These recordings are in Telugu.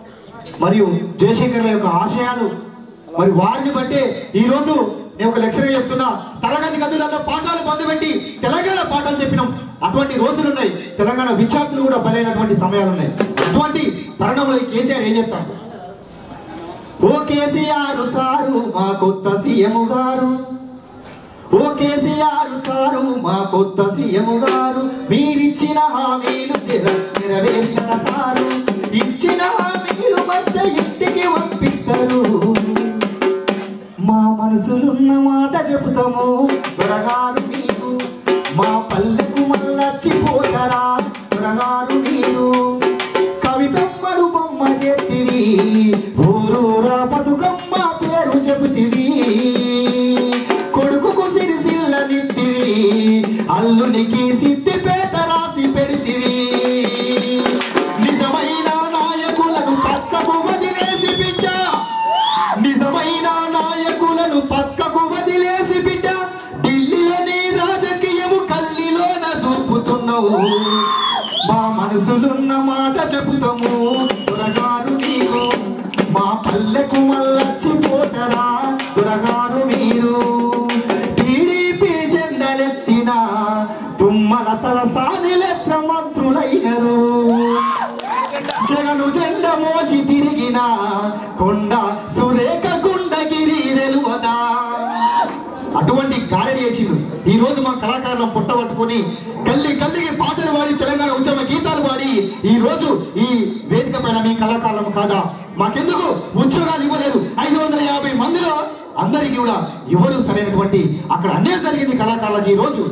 మరియు జయశంకర్ల యొక్క ఆశయాలు మరి వారిని బట్టే ఈ రోజు నేను ఒక లెక్చర్ చెప్తున్నా తరగతి గదులలో పాఠాలు పొందబెట్టి తెలంగాణ పాఠాలు చెప్పినాం అటువంటి రోజులు ఉన్నాయి తెలంగాణ విద్యార్థులు కూడా బలైనటువంటి సమయాలు ఉన్నాయి అటువంటి తరుణంలో ఈ కేసీఆర్ ఏం చెప్తాను ఓ కేసీఆర్ సారు మా కొత్త సీఎం గారు ఓ కేసీఆర్ సారు మా కొత్త సీఎం గారు మీరిచ్చిన హామీలు జర నెరవేర్చిన సారు ఇచ్చిన హామీలు మధ్య ఇంటికి పంపిస్తారు మా మనసులున్న మాట చెబుతాము దొరగారు మీకు మా పల్లెకు మళ్ళచ్చిపోతారా దొరగారు మీరు కవితమ్మలు బొమ్మ చేతివి ఊరూరా బతుకమ్మ పేరు చెబుతివి కొడుకుకు సిరిసిల్ల నిత్తివి అల్లునికి సిద్ధిపేట రాసి పెడితివి నిజమైన నాయకులను పక్కకు వదిలేసి బిడ్డ నిజమైన నాయకులను పక్కకు వదిలేసి బిడ్డ ఢిల్లీలోని రాజకీయము కల్లిలోన చూపుతున్నావు మా మనసులున్న మాట చెబుతాము దొరగారు నీకు మా పల్లెకు మళ్ళచ్చిపోతారా దొరగారు మీరు టీడీపీ జెండలెత్తిన తుమ్మల తల సానిలెత్ర మంత్రులైనరు జగను జెండ మోసి తిరిగిన కొండ సురేఖ గుండగిరి వెలువదా అటువంటి గారడి చేసిండు ఈ రోజు మా కళాకారులను పుట్టబట్టుకొని గల్లి గల్లికి పాటలు పాడి తెలంగాణ ఉద్యమ గీతాలు పాడి ఈ రోజు ఈ వేదిక పైన మీ కళాకారులం కాదా మాకెందుకు ఉద్యోగాలు ఇవ్వలేదు ఐదు వందల యాభై మందిలో అందరికీ కూడా ఎవరు సరైనటువంటి అక్కడ అన్యాయం జరిగింది కళాకారులకు ఈ రోజు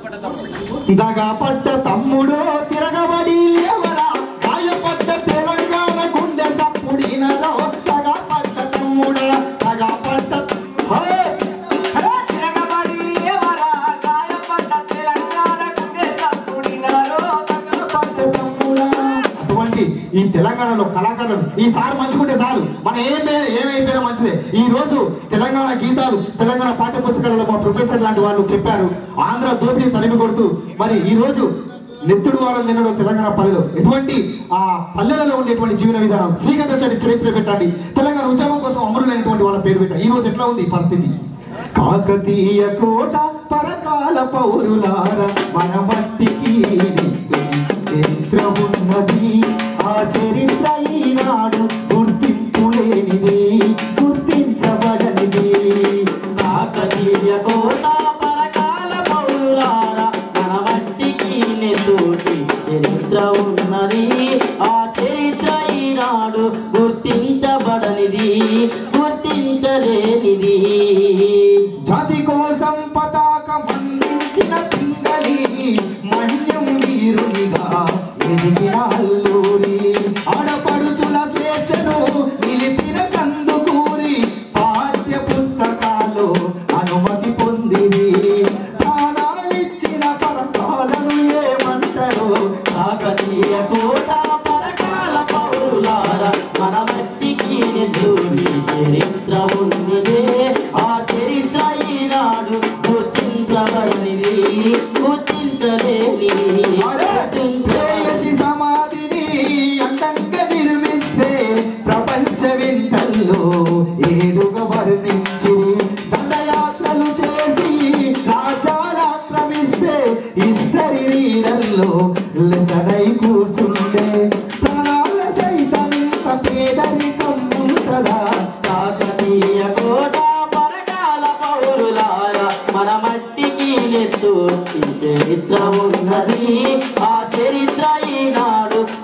దగా పడ్డ తమ్ముడు తిరగబడి లేవరా గాయపడ్డ తెలంగాణ గుండె సప్పుడినలో దగా పడ్డ తమ్ముడా దగా పడ్డ హే! హే! తిరగబడి లేవరా గాయపడ్డ తెలంగాణ గుండె సప్పుడినలో దగా పడ్డ తమ్ముడా. అటువంటి ఈ తెలంగాణలో కళాకారులు ఈ సార్ మంచుకుంటే చాలు మన ఏం ఏమైపోయినా మంచిదే ఈ రోజు తెలంగాణ గీతాలు తెలంగాణ పాఠ్య పుస్తకాలలో మా ప్రొఫెసర్ లాంటి వాళ్ళు చెప్పారు ఆంధ్ర దోపిడీ తరిమి కొడుతూ మరి ఈ రోజు నెత్తుడు వారం తినడం తెలంగాణ పల్లెలో ఎటువంటి ఆ పల్లెలలో ఉండేటువంటి జీవన విధానం శ్రీకంఠాచారి చరిత్ర పెట్టండి తెలంగాణ ఉద్యమం కోసం అమరులైనటువంటి వాళ్ళ పేరు పెట్టండి ఈ రోజు ఎట్లా ఉంది ఈ పరిస్థితి కాకతీయ కోట పరకాల పౌరులార మన మట్టికి చరిత్ర ఉన్నది ఆ చరిత్ర ఈనాడు గుర్తింపు లేనిది గుర్తించబడనిది కాకతీయ కోట పరకాల పౌరులారా మన మట్టికి నెతోటి చరిత్ర ఉన్నది ఆ చరిత్ర ఈనాడు గుర్తించబడనిది గుర్తించలేనిది జాతి కోసం పతాకం అందించిన పింగళి మన్యం వీరునిగా ఎదిగిన అల్లూరి ఆడపడుచుల స్వేచ్ఛను నిలిపిన కందుకూరి పాఠ్య పుస్తకాలు అనుమతి పొందిరి ప్రాణాలిచ్చిన పరకాలను ఏమంటారు కాకతీయ కోట పరకాల పౌరులారా మన మట్టికి నెతోటి చరిత్ర ఉన్నదే ఆ చరిత్ర ఈనాడు గుర్తించబడనిది గుర్తించలేనిది గుర్తించలేనిది ప్రేయసి సమాధిని అందంగా నిర్మిస్తే ప్రపంచ వింతల్లో ఏడుగా వర్ణించి దండయాత్రలు చేసి రాజ్యాలాక్రమిస్తే ఇస్తరి నీడల్లో లెసనై కూర్చుంటే ప్రాణాల సైతం ఇంత పేదరికం ఉంటదా కాకతీయ కోట పరకాల పౌరులారా మన మట్టికి నెత్తూర్చి చరిత్ర ఉన్నది ఆ చరిత్ర ఈనాడు